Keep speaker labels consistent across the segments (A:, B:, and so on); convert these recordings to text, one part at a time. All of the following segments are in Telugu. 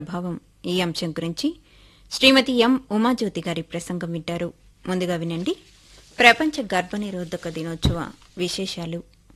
A: ప్రభావం ఈ అంశం గురించి శ్రీమతి ఎం ఉమాజ్యోతి గారి ప్రసంగం వింటారు ముందుగా వినండి ప్రపంచ గర్భనిరోధక దినోత్సవ విశేషాలు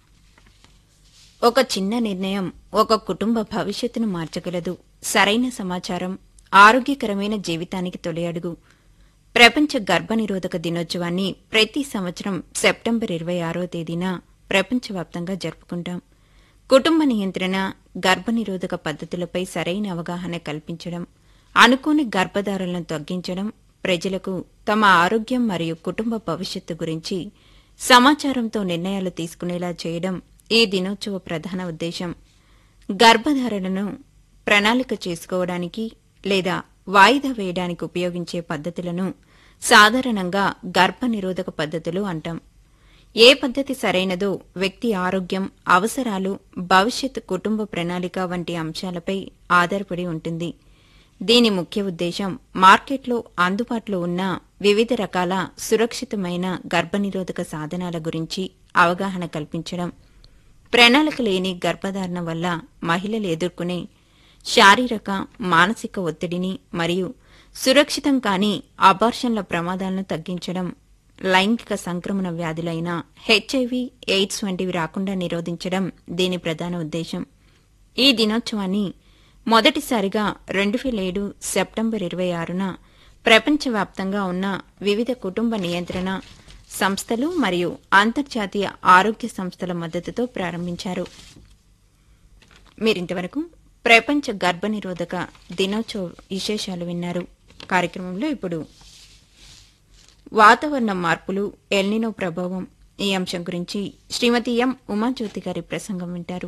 A: ఒక చిన్న నిర్ణయం ఒక కుటుంబ భవిష్యత్తును మార్చగలదు సరైన సమాచారం ఆరోగ్యకరమైన జీవితానికి తొలి అడుగు ప్రపంచ గర్భనిరోధక దినోత్సవాన్ని ప్రతి సంవత్సరం సెప్టెంబర్ ఇరవై ఆరో తేదీన ప్రపంచవ్యాప్తంగా జరుపుకుంటాం కుటుంబ నియంత్రణ గర్భనిరోధక పద్ధతులపై సరైన అవగాహన కల్పించడం అనుకోని గర్భధారణలను తగ్గించడం ప్రజలకు తమ ఆరోగ్యం మరియు కుటుంబ భవిష్యత్తు గురించి సమాచారంతో నిర్ణయాలు తీసుకునేలా చేయడం ఈ దినోత్సవ ప్రధాన ఉద్దేశం గర్భధారణను ప్రణాళిక చేసుకోవడానికి లేదా వాయిదా వేయడానికి ఉపయోగించే పద్ధతులను సాధారణంగా గర్భనిరోధక పద్ధతులు అంటాం ఏ పద్ధతి సరైనదో వ్యక్తి ఆరోగ్యం అవసరాలు భవిష్యత్ కుటుంబ ప్రణాళిక వంటి అంశాలపై ఆధారపడి ఉంటుంది దీని ముఖ్య ఉద్దేశం మార్కెట్లో అందుబాటులో ఉన్న వివిధ రకాల సురక్షితమైన గర్భనిరోధక సాధనాల గురించి అవగాహన కల్పించడం ప్రణాళిక లేని గర్భధారణ వల్ల మహిళలు ఎదుర్కొనే శారీరక మానసిక ఒత్తిడిని మరియు సురక్షితం కాని అబార్షన్ల ప్రమాదాలను తగ్గించడం లైంగిక సంక్రమణ వ్యాధులైన హెచ్ఐవి ఎయిడ్స్ వంటివి రాకుండా నిరోధించడం దీని ప్రధాన ఉద్దేశం ఈ దినోత్సవాన్ని మొదటిసారిగా రెండు వేల ఏడు సెప్టెంబర్ ఇరవై ఆరున ప్రపంచవ్యాప్తంగా ఉన్న వివిధ కుటుంబ నియంత్రణ సంస్థలు మరియు అంతర్జాతీయ ఆరోగ్య సంస్థల మద్దతుతో ప్రారంభించారు మీరింతవరకు ప్రపంచ గర్భనిరోధక దినోత్సవ విశేషాలు విన్నారు కార్యక్రమంలో ఇప్పుడు వాతావరణ మార్పులు ఎల్నినో ప్రభావం ఈ అంశం గురించి శ్రీమతి ఎం ఉమాజ్యోతి గారి ప్రసంగం వింటారు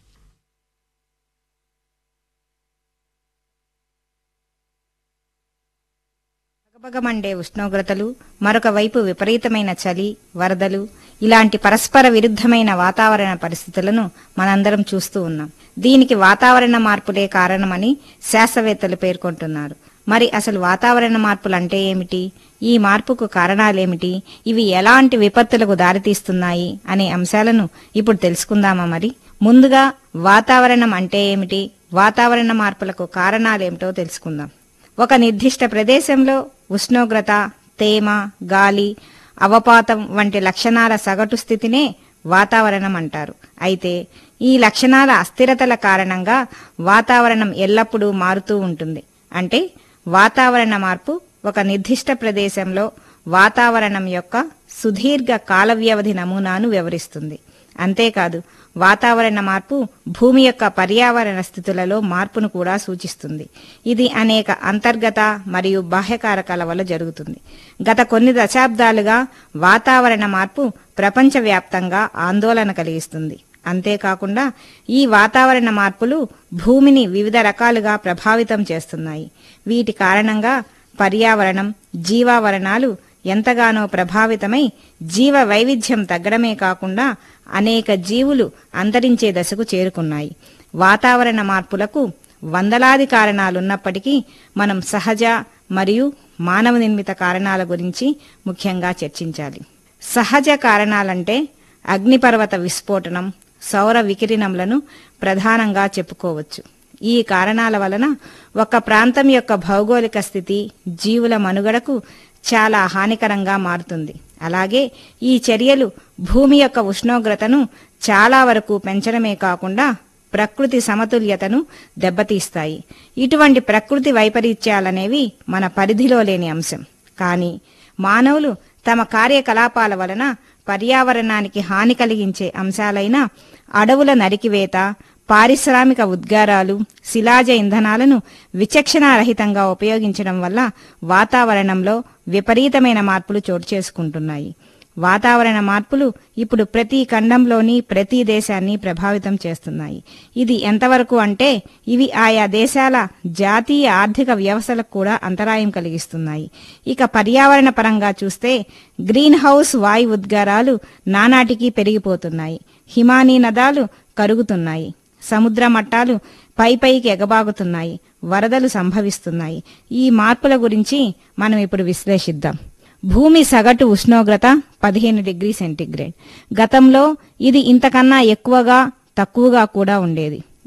B: భగభగమండే ఉష్ణోగ్రతలు మరొక వైపు విపరీతమైన చలి వరదలు ఇలాంటి పరస్పర విరుద్ధమైన వాతావరణ పరిస్థితులను మనందరం చూస్తూ ఉన్నాం దీనికి వాతావరణ మార్పులే కారణమని శాస్త్రవేత్తలు పేర్కొంటున్నారు మరి అసలు వాతావరణ మార్పులు అంటే ఏమిటి ఈ మార్పుకు కారణాలేమిటి ఇవి ఎలాంటి విపత్తులకు దారితీస్తున్నాయి అనే అంశాలను ఇప్పుడు తెలుసుకుందామా మరి ముందుగా వాతావరణం అంటే ఏమిటి వాతావరణ మార్పులకు కారణాలేమిటో తెలుసుకుందాం ఒక నిర్దిష్ట ప్రదేశంలో ఉష్ణోగ్రత తేమ గాలి అవపాతం వంటి లక్షణాల సగటు స్థితినే వాతావరణం అంటారు అయితే ఈ లక్షణాల అస్థిరతల కారణంగా వాతావరణం ఎల్లప్పుడూ మారుతూ ఉంటుంది అంటే వాతావరణ మార్పు ఒక నిర్దిష్ట ప్రదేశంలో వాతావరణం యొక్క సుదీర్ఘ కాల వ్యవధి నమూనాను వివరిస్తుంది అంతేకాదు వాతావరణ మార్పు భూమి యొక్క పర్యావరణ స్థితులలో మార్పును కూడా సూచిస్తుంది ఇది అనేక అంతర్గత మరియు బాహ్య కారకాల వల్ల జరుగుతుంది గత కొన్ని దశాబ్దాలుగా వాతావరణ మార్పు ప్రపంచవ్యాప్తంగా ఆందోళన కలిగిస్తుంది అంతేకాకుండా ఈ వాతావరణ మార్పులు భూమిని వివిధ రకాలుగా ప్రభావితం చేస్తున్నాయి వీటి కారణంగా పర్యావరణం జీవావరణాలు ఎంతగానో ప్రభావితమై జీవ వైవిధ్యం తగ్గడమే కాకుండా అనేక జీవులు అంతరించే దశకు చేరుకున్నాయి వాతావరణ మార్పులకు వందలాది కారణాలున్నప్పటికీ మనం సహజ మరియు మానవ నిర్మిత కారణాల గురించి ముఖ్యంగా చర్చించాలి సహజ కారణాలంటే అగ్నిపర్వత విస్ఫోటనం సౌర వికిరణంలను ప్రధానంగా చెప్పుకోవచ్చు ఈ కారణాల వలన ఒక ప్రాంతం యొక్క భౌగోళిక స్థితి జీవుల మనుగడకు చాలా హానికరంగా మారుతుంది అలాగే ఈ చర్యలు భూమి యొక్క ఉష్ణోగ్రతను చాలా వరకు పెంచడమే కాకుండా ప్రకృతి సమతుల్యతను దెబ్బతీస్తాయి ఇటువంటి ప్రకృతి వైపరీత్యాలనేవి మన పరిధిలో లేని అంశం కానీ మానవులు తమ కార్యకలాపాల వలన పర్యావరణానికి హాని కలిగించే అంశాలైన అడవుల నరికివేత పారిశ్రామిక ఉద్గారాలు శిలాజ ఇంధనాలను విచక్షణారహితంగా ఉపయోగించడం వల్ల వాతావరణంలో విపరీతమైన మార్పులు చోటు చేసుకుంటున్నాయి వాతావరణ మార్పులు ఇప్పుడు ప్రతి ఖండంలోని ప్రతి దేశాన్ని ప్రభావితం చేస్తున్నాయి ఇది ఎంతవరకు అంటే ఇవి ఆయా దేశాల జాతీయ ఆర్థిక వ్యవస్థలకు కూడా అంతరాయం కలిగిస్తున్నాయి ఇక పర్యావరణ పరంగా చూస్తే గ్రీన్ హౌస్ వాయు ఉద్గారాలు నానాటికి పెరిగిపోతున్నాయి హిమానీ నదాలు కరుగుతున్నాయి సముద్ర మట్టాలు పై పైకి ఎగబాగుతున్నాయి వరదలు సంభవిస్తున్నాయి ఈ మార్పుల గురించి మనం ఇప్పుడు విశ్లేషిద్దాం భూమి సగటు ఉష్ణోగ్రత పదిహేను డిగ్రీ సెంటీగ్రేడ్ గతంలో ఇది ఇంతకన్నా ఎక్కువగా తక్కువగా కూడా ఉండేది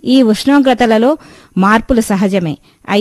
B: ఈ ఉష్ణోగ్రతలలో మార్పులు సహజమే